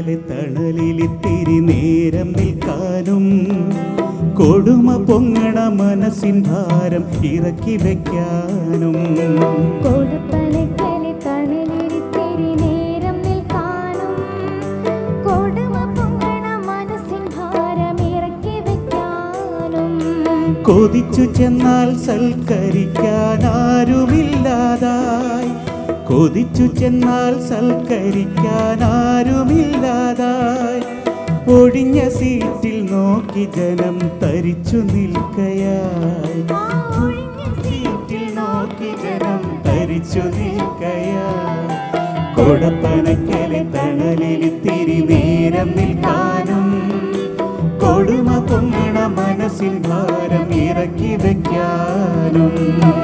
കൊടപ്പനക്കലെ തണലിലിത്തിരി നേരം നിൽക്കാനും കൊടുമ പൊങ്ങണ മനസ്സിൻ ഭാരം ഇറക്കി വയ്ക്കാനും കൊടുപ്പനക്കലെ തണലിരിത്തിരി നേരം നിൽക്കാനും കൊടുമ പൊങ്ങണ മനസ്സിൻ ഭാരം ഇറക്കി വെക്കാനും കൊതിച്ചു ചെന്നാൽ സൽക്കരിക്കാൻ ആരുമില്ലാതായി കൊതിച്ചു ചെന്നാൽ സൽക്കരിക്കാൻ ആരുമില്ലാതായി ഒഴിഞ്ഞ സീറ്റിൽ നോക്കി ജനം തരിച്ചു നിൽക്കയായി ആ ഒഴിഞ്ഞ സീറ്റിൽ നോക്കി ജനം തരിച്ചു നിൽക്കയായി കൊടപ്പനക്കലെ തണലിലിത്തിരി നേരം നിൽക്കാനും കൊടുമ പൊങ്ങണ മനസ്സിൻ ഭാരം ഇറക്കി വയ്ക്കാനും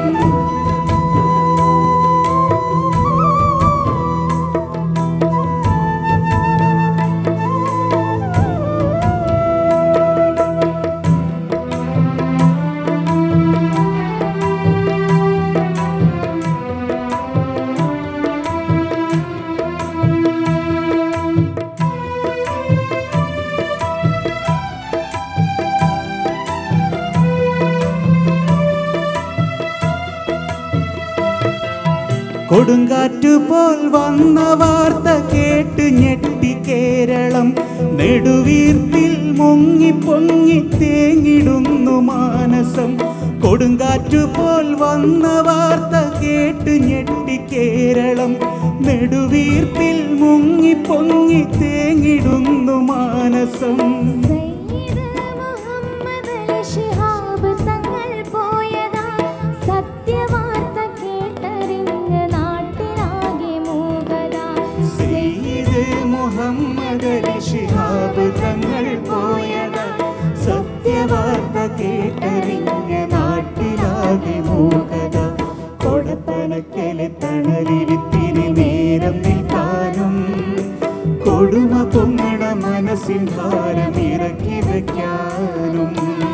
കൊടുങ്കാറ്റു പോൽ വന്ന വാർത്ത കേട്ട് ഞെട്ടി കേരളം നെടുവീർപ്പിൽ മുങ്ങി പൊങ്ങി തേങ്ങിടുന്നു മാനസം കൊടുങ്കാറ്റു പോൽ വന്ന വാർത്ത കേട്ട് ഞെട്ടി കേരളം നെടുവീർപ്പിൽ മുങ്ങി പൊങ്ങി തേങ്ങിടുന്നു മാനസം സയ്യിദ് മുഹമ്മദ് അലി ശിഹാബ് തങ്ങൾ പോയതാ സത്യവാർത്ത കേട്ടറിഞ്ഞ് നാട്ടിലാകെ മൂകത സയ്യിദ് മുഹമ്മദ് അലി ശിഹാബ് തങ്ങൾ പോയത് സത്യവാർത്ത കേട്ടറിഞ്ഞ നാട്ടിലാകെ മൂകത കൊടപ്പനക്കലെ തണലിലിത്തിരി നേരം നിൽക്കാനും കൊടുമ പൊങ്ങണ മനസ്സിൻ ഭാരം ഇറക്കി വയ്ക്കാനും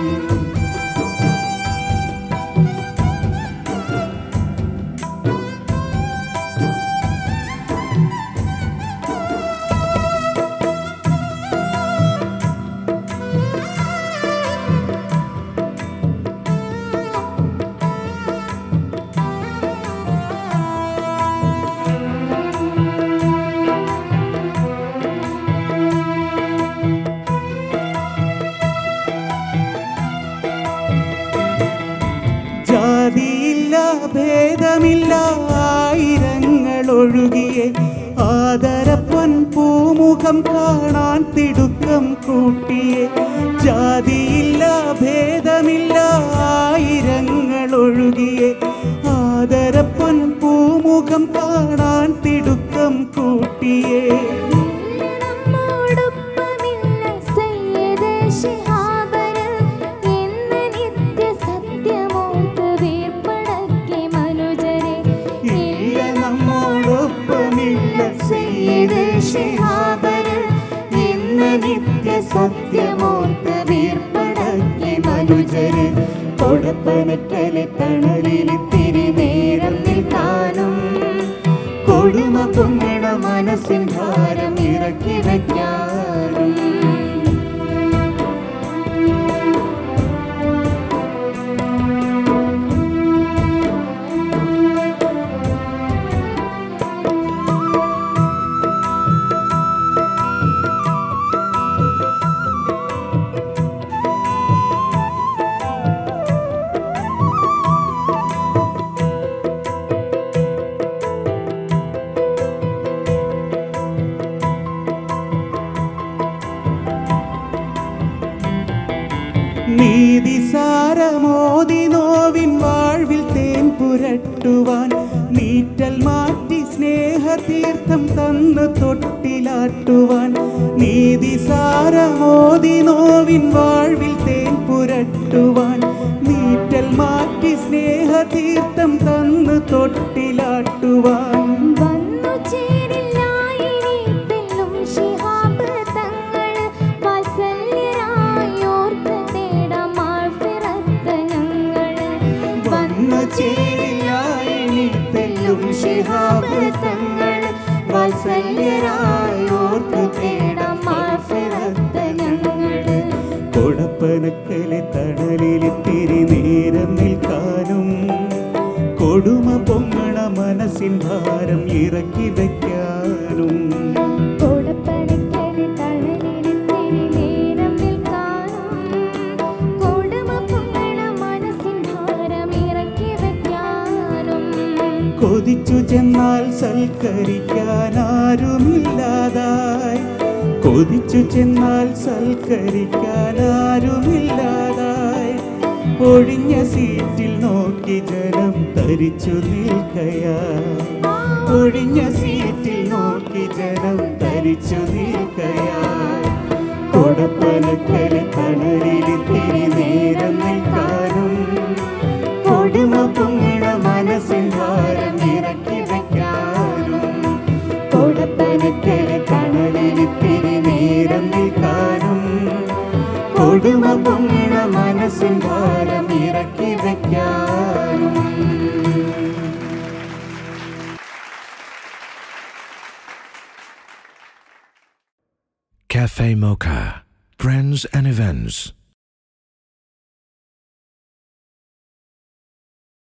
ജാതിയില്ല ഭേദമില്ല ആയിരങ്ങൾ ഒഴുകിയെ ആദരപ്പൊൻ പൂമുഖം കാണാൻ തിടുക്കം കൂട്ടിയെ ജാതിയില്ല ഭേദമില്ല ആയിരങ്ങൾ ഒഴുകിയെ ആദരപ്പൊൻ പൂമുഖം കാണാൻ തിടുക്കം കൂട്ടിയേ നമ്മോടൊപ്പമില്ല സയ്യിദ് ശിഹാബന് എന്ന് നിത്യ സത്യമോർത്ത് വീർപ്പടക്കി മനുജരെ ഇല്ല നമ്മോടൊപ്പമില്ല സയ്യിദ് ശിഹാബന് ഇന്ന് നിത്യ സത്യമോർത്ത് വീർപ്പടക്കി മനുജര് കൊടപ്പനക്കലെ തണലിലിത്തിരി നേരം നിൽക്കാനും കൊടുമ പൊങ്ങണ മനസ്സിൻ ഭാരം ഇറക്കി വയ്ക്കാനും നീതി സാരമോതി നോവിൻ വാഴ്വിൽ തേൻ പുരട്ടുവാൻ നീറ്റൽ മാറ്റി സ്നേഹതീർത്ഥം തന്ന് തൊട്ടിലാട്ടുവാൻ നീതി സാരമോതി നോവിൻ വാഴ്വിൽ തേൻ പുരട്ടുവാൻ നീറ്റൽ മാറ്റി സ്നേഹതീർത്ഥം തന്ന് തൊട്ടിലാട്ടുവാൻ വന്നു ചേരില്ല ഇനി തെല്ലും ശിഹാബ് തങ്ങള് വാത്സല്യരായോർത്ത് തേടാം മാൾഫിറത്ത് ഞങ്ങള് വന്നു ചേരില്ല ഇനി തെല്ലും ശിഹാബ് തങ്ങൾ വാത്സല്യരായോർത്ത് തേട കൊടപ്പനക്കലെ തണലിലിത്തിരി നേരം നിൽക്കാനും കൊടുമ പൊങ്ങണ മനസ്സിൻ ഭാരം ഇറക്കി വയ്ക്കാനും കോടപ്പനക്കലെ തണലിലിത്തിരി നേരം നിൽക്കാനും കൊടുമ പൊങ്ങണ മനസ്സിൻ ഭാരം ഇറക്കി വെക്കാനും കൊതിച്ചു ചെന്നാൽ സൽക്കരിക്കാൻ ആരുമില്ലാതായി കൊതിച്ചു ചെന്നാൽ സൽക്കരിക്കാൻ ആരുമില്ലാതായി ഒഴിഞ്ഞ സീറ്റിൽ നോക്കി ജനം തരിച്ചു നിൽക്കയായി ഒഴിഞ്ഞ സീറ്റിൽ നോക്കി ജനം തരിച്ചു നിൽക്കയായി കൊടപ്പനക്കല് കണലിലിത്തിരി നേരം നിൽക്കാനും കൊടുമ പൊങ്ങണ മനസ്സിൻ ഭാരം ഇറക്കി വയ്ക്കാനും കൊടപ്പനക്കല് കണലിലിത്തിരി നേരം നിൽക്കാനും കൊടുമ പൊങ്ങണ മനസ്സിൻ ഭാരം ഇറക്കി വയ്ക്കാനും Cafe Mocha. Trends and events.